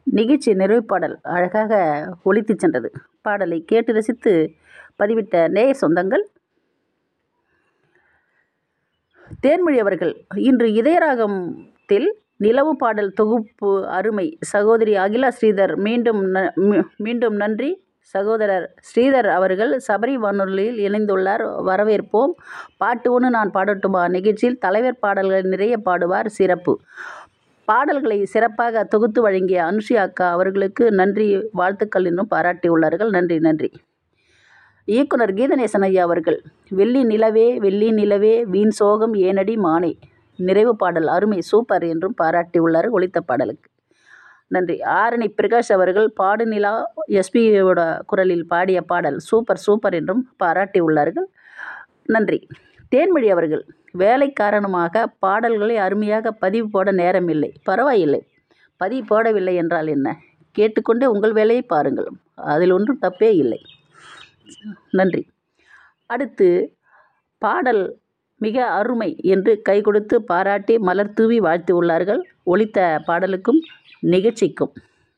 நிகழ்ச்சி நிறைவு பாடல் அழகாக ஒலித்துச் சென்றது பாடலை கேட்டு ரசித்து பதிவிட்ட நேயர் சொந்தங்கள் தேன்மொழி அவர்கள் இன்று இதயராகத்தில் நிலவு பாடல் தொகுப்பு அருமை சகோதரி அகிலா ஸ்ரீதர் மீண்டும் ந- மீ- மீண்டும் நன்றி சகோதரர் ஸ்ரீதர் அவர்கள் சபரி வானொலியில் இணைந்துள்ளார் வரவேற்போம் பாட்டு ஒன்று நான் பாடட்டுமா நிகழ்ச்சியில் தலைவர் பாடல்கள் நிறைய பாடுவார் சிறப்பு பாடல்களை சிறப்பாக தொகுத்து வழங்கிய அனுஷி அக்கா அவர்களுக்கு நன்றி வாழ்த்துக்கள் இன்னும் பாராட்டியுள்ளார்கள் நன்றி நன்றி இயக்குனர் கீதநேசன் ஐயா அவர்கள் வெள்ளி நிலவே வெள்ளி நிலவே வீண் சோகம் ஏனடி மானே நிறைவு பாடல் அருமை சூப்பர் என்றும் பாராட்டியுள்ளார் ஒலித்த பாடலுக்கு நன்றி ஆரணி பிரகாஷ் அவர்கள் பாடு நிலா எஸ்பியோட குரலில் பாடிய பாடல் சூப்பர் சூப்பர் என்றும் பாராட்டியுள்ளார்கள் நன்றி தேன்மொழி அவர்கள் வேலை காரணமாக பாடல்களை அருமையாக பதிவு போட நேரமில்லை பரவாயில்லை பதிவு போடவில்லை என்றால் என்ன கேட்டுக்கொண்டே உங்கள் வேலையை பாருங்கள் அதில் ஒன்றும் தப்பே இல்லை நன்றி அடுத்து பாடல் மிக அருமை என்று கை கொடுத்து பாராட்டி மலர் தூவி வாழ்த்தி உள்ளார்கள் ஒலித்த பாடலுக்கும் நிகழ்ச்சிக்கும்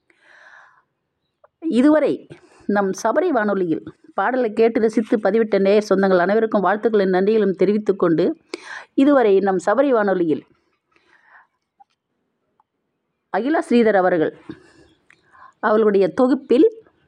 இதுவரை நம் சபரி வானொலியில் பாடலை கேட்டு ரசித்து பதிவிட்ட நேயர் சொந்தங்கள் அனைவருக்கும் வாழ்த்துக்களின் நன்றிகளும் தெரிவித்துக் கொண்டு இதுவரை நம் சபரி வானொலியில் அகிலா ஸ்ரீதர் அவர்கள் அவர்களுடைய தொகுப்பில்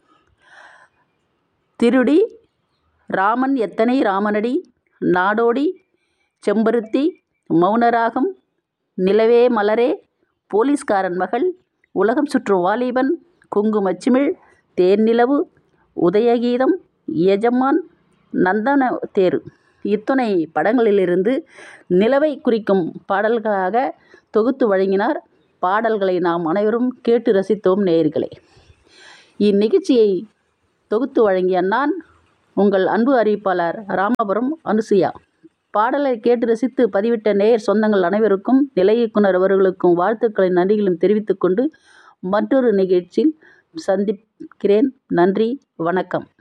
திருடி ராமன் எத்தனை ராமனடி நாடோடி செம்பருத்தி மௌனராகம் நிலவே மலரே போலீஸ்காரன் மகள் உலகம் சுற்றும் வாலிபன் குங்குமச்சிமிழ் தேன்நிலவு உதயகீதம் எஜமான் நந்தன தேரு இத்துணை படங்களிலிருந்து நிலவை குறிக்கும் பாடல்களாக தொகுத்து வழங்கினார் பாடல்களை நாம் அனைவரும் கேட்டு ரசித்தோம் நேயர்களே இந்நிகழ்ச்சியை தொகுத்து வழங்கிய நான் உங்கள் அன்பு அறிவிப்பாளர் ராமபுரம் அனுசுயா பாடலை கேட்டு ரசித்து பதிவிட்ட நேயர் சொந்தங்கள் அனைவருக்கும் நிலை இயக்குனர் அவர்களுக்கும் வாழ்த்துக்களை நன்றிகளும் தெரிவித்துக்கொண்டு மற்றொரு நிகழ்ச்சியில் சந்திக்கிறேன் நன்றி வணக்கம்